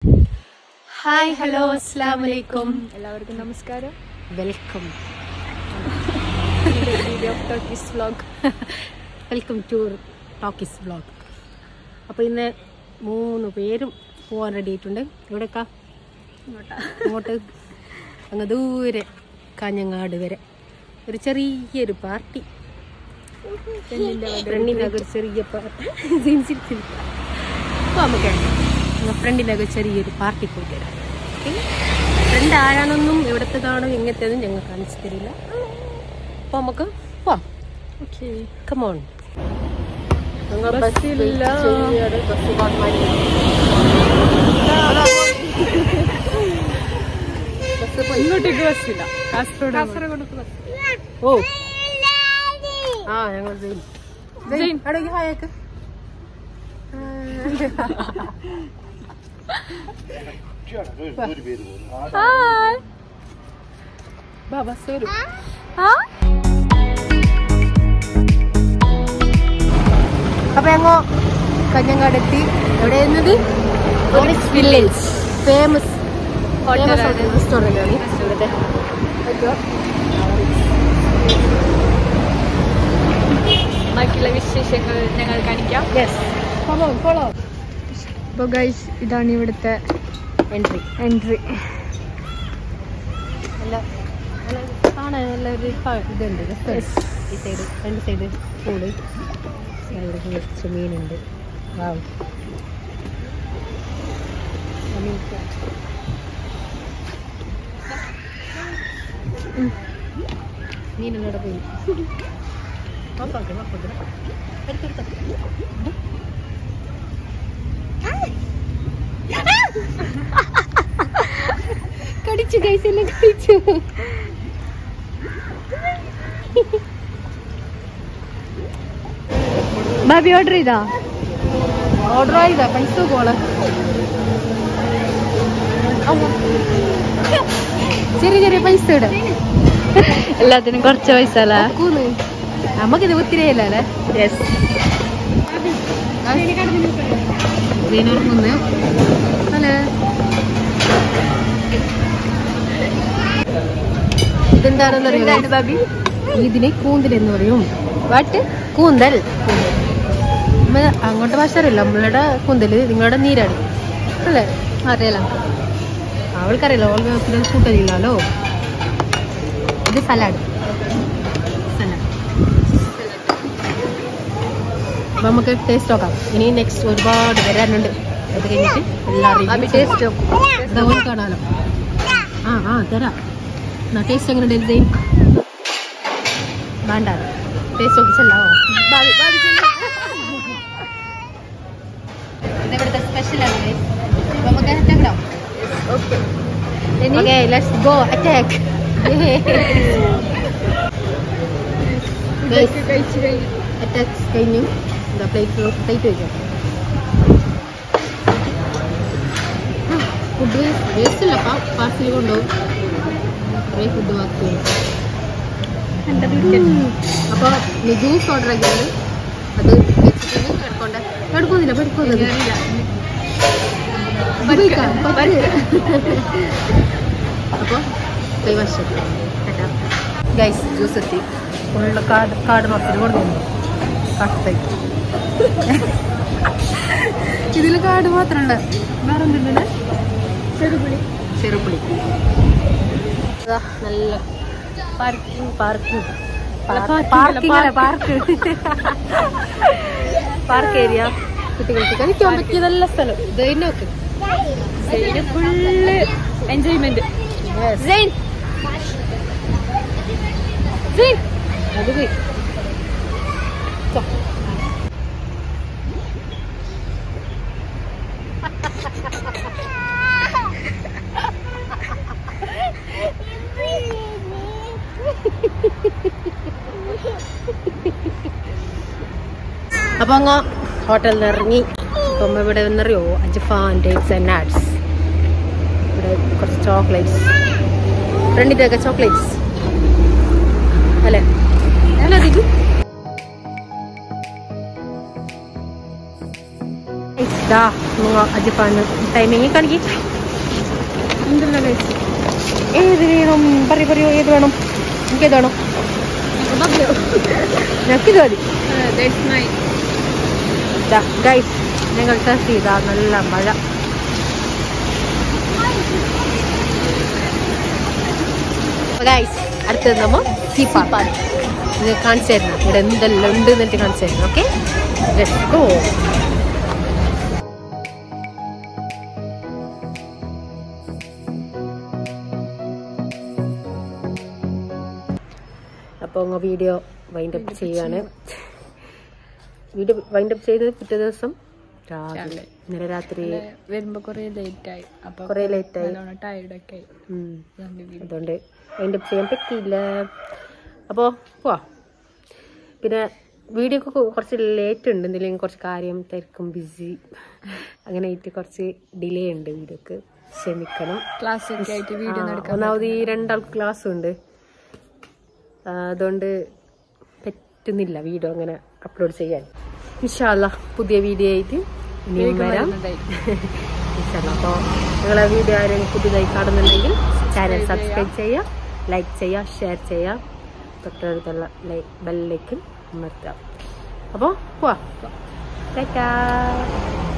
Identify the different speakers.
Speaker 1: Hi hello അസ്സാം വലൈക്കും
Speaker 2: എല്ലാവർക്കും നമസ്കാരം
Speaker 1: welcome
Speaker 2: video of talkies vlog
Speaker 1: welcome to talkies vlog അപ്പോൾ ഇന്ന് മൂന്ന് പേരും പോകാൻ റെഡി ആയിട്ടുണ്ട് എവിടെക്കാ അങ്ങോട്ട് അങ്ങ് ദൂരെ കാഞ്ഞങ്ങാട് വരെ ഒരു ചെറിയൊരു പാർട്ടി ഫ്രണ്ടിൻ്റെ ഒരു ചെറിയ പാർട്ടി അപ്പോൾ നമുക്ക് ഞങ്ങൾ ഫ്രണ്ടിൻ്റെ ഒക്കെ ചെറിയൊരു പാർട്ടി പോയിട്ട് വരാം ഫ്രണ്ട് ആരാണെന്നും എവിടത്തേതാണോ എങ്ങനത്തേതും ഞങ്ങൾ കാണിച്ചു തരില്ല അപ്പോൾ നമുക്ക് പോവാം
Speaker 2: ഓക്കെ
Speaker 1: കമോൺ
Speaker 2: ബസ്സില്ല. ഇങ്ങോട്ടേക്ക് ബസ്സില്ല കാസർഗോഡ് കാസർഗോഡ്
Speaker 1: ഓ ആ ഞങ്ങൾ സെയിം സെയിം അടങ്ങി ഹായൊക്കെ
Speaker 2: ഹായ്
Speaker 1: ബാ ബസ് വരും അപ്പൊ ഞങ്ങോ കഞ്ഞങ്ങാട് എത്തി എവിടെയെന്നത് വില്ലേജ് ഫേമസ് റെസ്റ്റോറൻ്റ് ആണ് ഇവിടുത്തെ
Speaker 2: ബാക്കിയുള്ള വിശേഷങ്ങൾ ഞങ്ങൾ കാണിക്കാം
Speaker 1: യെസ് ഫോളോ ഫോളോ
Speaker 2: അപ്പോൾ ഗൈസ് ഇതാണ് ഇവിടുത്തെ
Speaker 1: എൻട്രി
Speaker 2: എൻട്രി
Speaker 1: നല്ല നല്ല കാണാൻ നല്ല ഒരു ക- ഇതുണ്ട് രസമുണ്ട്. ഈ സൈഡ് രണ്ട് സൈഡ് പൂള് ഇവിടെ കുറച്ച് മീനുണ്ട് വാവ് മീനെന്നോടെ പോയി ഓഫാക്ക് ഓഫാക്ക് എടുത്തെടുത്ത കടിച്ചു കൈസ് എല്ലാം കടിച്ചു
Speaker 2: ബാബി ഓർഡർ ചെയ്താ
Speaker 1: ഓർഡർ ആയതാ പൈസ പോളെ ചെറിയ ചെറിയ പൈസ ഇട
Speaker 2: എല്ലാത്തിനും കുറച്ച് പൈസ അല്ലേ
Speaker 1: കൂന്ന് നമുക്കിത് ഒത്തിരി അല്ലേ യെസ് ഇതിനോർക്കുന്ന് ഹലോ ഇതെന്താണെന്നറിയാം
Speaker 2: ബാബി
Speaker 1: ഇതിനെ കൂന്തൽ എന്ന് പറയും വാട്ട് കൂന്തൽ നമ്മ അങ്ങോട്ട് ഭാഷ അറിയില്ല നമ്മളുടെ കൂന്തൽ നിങ്ങളുടെ നീരാണ് അല്ലേ
Speaker 2: അറിയാലോ
Speaker 1: അവൾക്കറിയില്ല അവൾക്ക് കൂട്ടലില്ലല്ലോ ഇത് സലാഡ് സലാഡ് അപ്പൊ നമുക്ക് ടേസ്റ്റ് നോക്കാം ഇനി നെക്സ്റ്റ് ഒരുപാട് വരാനുണ്ട് അത് കഴിഞ്ഞിട്ട് എല്ലാവരും
Speaker 2: ടേസ്റ്റ്
Speaker 1: ഇതോടെ കാണാലോ ആ ആ തരാം എന്നാ ടേസ്റ്റ് എങ്ങനെ ഡിസൈൻ വേണ്ട ടേസ്റ്റ് നോക്കി ചെല്ലാവോ ഇത് ഇവിടുത്തെ സ്പെഷ്യലാണ് നമുക്ക് അറ്റാക്ക് ഇടാം okay let's go attack attacks കഴിഞ്ഞു എന്താ പ്ലേറ്റ് പ്ലേറ്റ് വെക്കാം ഫുഡ് വേസ്റ്റ് ഇല്ല പാർസൽ കൊണ്ടുപോകും കുറേ ഫുഡ് ബാക്കി അപ്പോൾ നീ ജ്യൂസ് ഓർഡർ ആക്കിയത് അത് വെച്ചിട്ട് എടുക്കണ്ട എടുക്കുന്നില്ല പഠിക്കുന്നില്ല അപ്പോൾ കൈവശം ഗൈസ് ജ്യൂസ് എത്തി ഫുള്ള് കാട് കാട് മറച്ചിട്ട് കൊണ്ടുവന്നു കാട്ടത്തൈ ഇതിൽ കാട് മാത്രമല്ല വേറെ എന്തുണ്ട് ചെറുപുളി ചെറുപുളി ഇതാ നല്ല പാർക്കിംഗ് പാർക്കിംഗ് പാർക്കിംഗ് അല്ല പാർക്ക് പാർക്ക് ഏരിയ കുട്ടികൾക്ക് കളിക്കാൻ പറ്റിയ നല്ല സ്ഥലം ഇത് നോക്ക്
Speaker 2: ഫുള്ള് എൻജോയ്മെന്റ്
Speaker 1: Zain. Zain. അത് പോയി ചോ. അപ്പൊ അങ്ങ് ഹോട്ടലിൽ നിന്ന് ഇറങ്ങി അപ്പം ഇവിടെ എന്നറിയോ അജ്ഫാൻ ഡേറ്റ്സ് ആൻഡ് നാട്സ് ഇവിടെ കുറച്ച് ചോക്ലേറ്റ്സ് ഫ്രണ്ടിൻ്റെ ഒക്കെ ചോക്ലേറ്റ്സ് അല്ലേ അല്ല ഇത് ഇതാ നിങ്ങൾ അജിഫാന് ടൈമിങ് കാണിക്ക്
Speaker 2: എന്തെല്ലാം കഴിച്ചു
Speaker 1: ഏത് വേണം പറയൂ പറയൂ ഏത് വേണം എനിക്ക് ഏത് വേണം ഞങ്ങൾക്കിത് മതി ഗൈസ് ഞങ്ങൾ ടെസ്റ്റ് ചെയ്താ നല്ല മഴ ഗൈസ് അടുത്തത് നമ്മ സീ പാർക്ക് ഇത് കാണിച്ചു തരണം ഇവിടെ എന്തെല്ലാം ഉണ്ട് എന്നിട്ട് കാണിച്ചു തരണം ഓക്കെ ലെറ്റ്സ് ഗോ അപ്പോൾ അങ്ങ് വീഡിയോ വൈൻഡപ്പ് ചെയ്യാണ് വീഡിയോ വൈൻഡപ്പ് ചെയ്ത് പിറ്റേ ദിവസം രാവിലെ ഇന്നലെ രാത്രി
Speaker 2: വരുമ്പോ കൊറേ ലേറ്റ് ആയി അപ്പൊ
Speaker 1: കുറേ ലേറ്റായി
Speaker 2: ടയർഡൊക്കെ ആയി
Speaker 1: ഉം.
Speaker 2: രണ്ട് വീട്
Speaker 1: അതുകൊണ്ട് വൈൻഡപ്പ് ചെയ്യാൻ പറ്റിയില്ല അപ്പോൾ പോവാ പിന്നെ വീഡിയോ ഒക്കെ കുറച്ച് ലേറ്റ് ഉണ്ട് എന്തെങ്കിലും കുറച്ച് കാര്യം തിരക്കും ബിസി അങ്ങനെ ആയിട്ട് കുറച്ച് ഡിലേ ഉണ്ട് വീഡിയോക്ക് ക്ഷമിക്കണം
Speaker 2: ക്ലാസ് ഒക്കെ ആയിട്ട് വീഡിയോ
Speaker 1: ആ, ഒന്നാമത് ഈ രണ്ടാൾക്ക് ക്ലാസ് ഉണ്ട് ആ, അതുകൊണ്ട് പറ്റുന്നില്ല വീഡിയോ അങ്ങനെ അപ്ലോഡ് ചെയ്യാൻ ഇൻഷാല്ല പുതിയ വീഡിയോ ആയിട്ട് ഇനിയും വരാം ഇൻഷാല്ല അപ്പോൾ നിങ്ങളെ വീഡിയോ ആരെങ്കിലും പുതിയതായി കാണുന്നുണ്ടെങ്കിൽ ചാനൽ സബ്സ്ക്രൈബ് ചെയ്യുക ലൈക്ക് ചെയ്യുക ഷെയർ ചെയ്യുക തൊട്ടടുത്തുള്ള ബെല്ലിലേക്കും അമർത്താം അപ്പോൾ പോവാം ടാറ്റാ